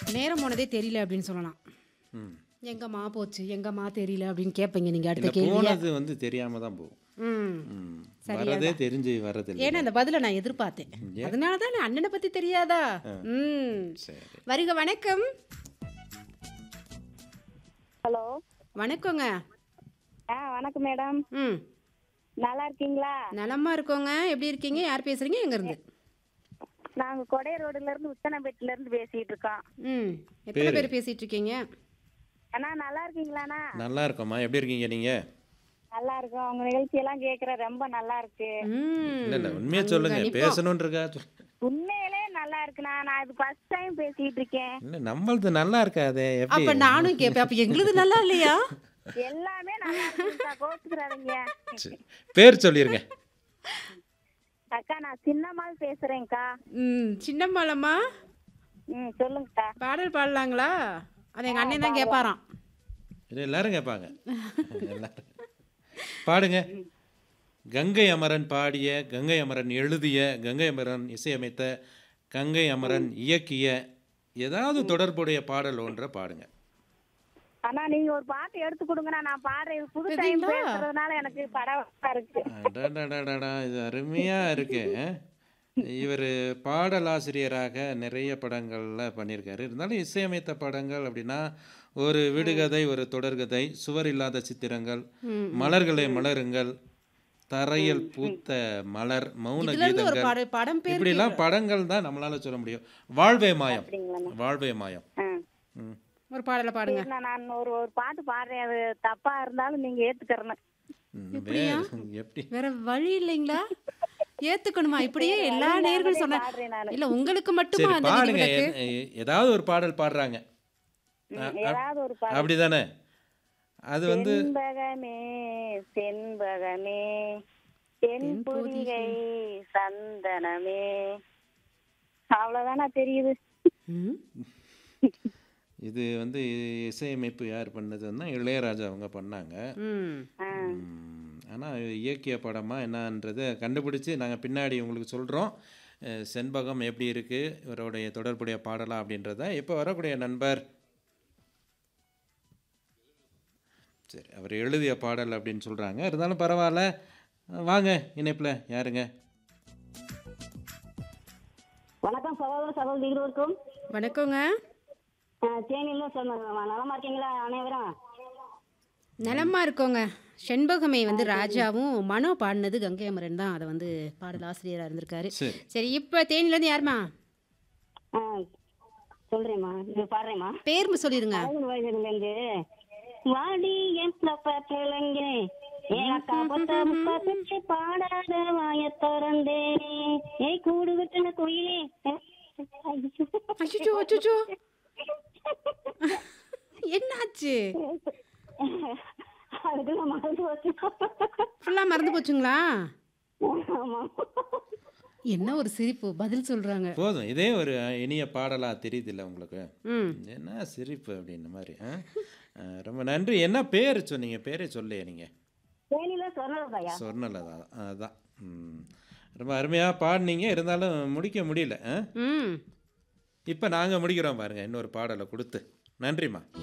நேரம் போனதே தெரியல அப்படின்னு சொல்லலாம் ம் எங்கம்மா போச்சு எங்கம்மா தெரியல அப்படின்னு கேட்பீங்க நீங்கள் இல்லை அடுத்த கேள்வி போனது வந்து தெரியாம தான் போகும் ம் ம் சரியா வரதே தெரிஞ்சு வரதில்லை ஏன்னா அந்த பதிலை நான் எதிர்பார்த்தேன் அதனால தான் நான் அண்ணனை பற்றி தெரியாதா ம் சரி வருக வணக்கம் ஹலோ வணக்கங்க ஆ வணக்கம் மேடம் ம் நல்லா இருக்கீங்களா நலமா இருக்கோங்க எப்படி இருக்கீங்க யார் பேசுறீங்க எங்க இருந்து நாங்க கொடை ரோடுல இருந்து உத்தனபேட்டில இருந்து பேசிட்டு இருக்கோம் ம் எத்தனை பேர் பேசிட்டு இருக்கீங்க அண்ணா நல்லா இருக்கீங்களாண்ணா நல்லா இருக்கோம்மா எப்படி இருக்கீங்க நீங்க நல்லா இருக்கோம் உங்க நிகழ்ச்சி எல்லாம் கேக்குற ரொம்ப நல்லா இருக்கு ம் இல்ல இல்ல உண்மையா சொல்லுங்க பேசணும்னு இருக்கா சொல்- உண்மையிலே நல்லா இருக்குண்ணா நான் இது ஃபர்ஸ்ட் டைம் பேசிட்டு இருக்கேன் இல்ல நம்மளது நல்லா இருக்காதே எப்படி அப்ப நானும் கேட்பேன் அப்ப எங்களுது நல்லா இல்லையா எல்லாமே நல்லா இருக்குக்கா கோச்சுக்கிறாதீங்க சரி. பேர் சொல்லிருங்க அக்கா நான் சின்னம்மாள் பேசுறேன்க்கா ம் சின்னம்மாளம்மா ம் சொல்லுங்கக்கா பாடல் பாடலாங்களா அது எங்க அண்ணன் தான் கேட்பாராம் இது எல்லாரும் கேட்பாங்க எல்லாரும் பாடுங்க கங்கை அமரன் பாடிய கங்கை அமரன் எழுதிய கங்கை அமரன் இசையமைத்த கங்கை அமரன் இயக்கிய ஏதாவது தொடர்புடைய பாடல் ஒன்றை பாடுங்க அண்ணா நீங்க ஒரு பாட்டு எடுத்து கொடுங்கண்ணா நான் பாடுறேன் இது புது டைம் பேசுறதுனால எனக்கு பரவாயில்ல இருக்கு அடடடடடா, இது அருமையா இருக்கு இவர் பாடலாசிரியராக நிறைய படங்கள்ல பண்ணியிருக்காரு இருந்தாலும் இசையமைத்த படங்கள் அப்படின்னா ஒரு விடுகதை ஒரு தொடர்கதை சுவர் இல்லாத சித்திரங்கள் மலர்களே மலருங்கள் தரையில் பூத்த மலர் மௌன இதுல இருந்து ஒரு கீதங்கள் பாடல் படம் பேர் இப்படிலாம் படங்கள் தான் நம்மளால சொல்ல முடியும் வாழ்வே மாயம் அப்படிங்களாண்ணா வாழ்வே மாயம் ஆ ம். ஒரு பாடலை பாடுங்க சரிண்ணா, நான் ஒரு ஒரு பாட்டு பாடுறேன் அது தப்பா இருந்தாலும் நீங்க ஏத்துக்கறணும் ம், வே- எப்படி வேற வழி இல்லைங்களா ஏத்துக்கணுமா இப்படியே எல்லா நேர்களும் சொன்ன பாடுறேன் நானு இல்ல உங்களுக்கு மட்டுமா சரி அந்த பாடுங்க விதிவிலக்கு எ- எ- ஏதாவது ஒரு பாடல் பாடுறாங்க ம், ஏதாவது ஒரு பாட்டு அப்படிதானே அது வந்து செண்பகமே செண்பகமே தென் புரிகை சந்தனமே அவ்வளவுதானா தெரியுது ம். இது வந்து இசையமைப்பு யார் பண்ணதுன்னா இளையராஜா அவங்க பண்ணாங்க ம் ஆ, ஆனால் இயக்கிய படமா என்னன்றதை கண்டுபிடிச்சு நாங்கள் பின்னாடி உங்களுக்கு சொல்கிறோம் செண்பகம் எப்படி இருக்குது இவருடைய தொடர்புடைய பாடலா அப்படின்றத இப்போ வரக்கூடிய நண்பர் சரி அவர் எழுதிய பாடல் அப்படின்னு சொல்கிறாங்க இருந்தாலும் பரவாயில்ல வாங்க இணைப்பில் யாருங்க வணக்கம் சகோதர சகோதரி இருவருக்கும் வணக்கங்க தேனியில் சொன்னாங்க நலமா இருக்கீங்களா அனைவரும் நலமா இருக்கோங்க செண்பகமை வந்து ராஜாவும் மனோ பாடினது கங்கை அமரன் தான் அதை வந்து பாடல் ஆசிரியராக இருந்திருக்காரு சரி சரி இப்போ தேனிலேருந்து யாருமா ஆ, சொல்றேம்மா இது பாடுறேம்மா பேர் சொல்லிடுங்க அழகு வயதுலேருந்து வாடி என் பிள்ளைங்க என் அக்கா பத்த முக்கா பிச்சு பாடாத வாய திறந்தே ஏய் கூடு விட்டுன குயிலே அச்சோ அச்சோ என்னாச்சு அதுக்கு நான் மறந்து வச்சு ஃபுல்லாக மறந்து போச்சுங்களா ஆமா என்ன ஒரு சிரிப்பு பதில் சொல்றாங்க போதும் இதே ஒரு இனிய பாடலாக தெரியுதுல்ல உங்களுக்கு ம் என்ன சிரிப்பு அப்படின்ன மாதிரி ஆ? ஆ, ரொம்ப நன்றி என்ன பேர் சொன்னீங்க பேரே சொல்லையே நீங்கள் தேனியில சொன்னதாயா சொன்னல அதான் ம். ரொம்ப அருமையாக பாடினீங்க இருந்தாலும் முடிக்க முடியல ம் இப்போ நாங்கள் முடிக்கிறோம் பாருங்கள் இன்னொரு பாடலை கொடுத்து நன்றிம்மா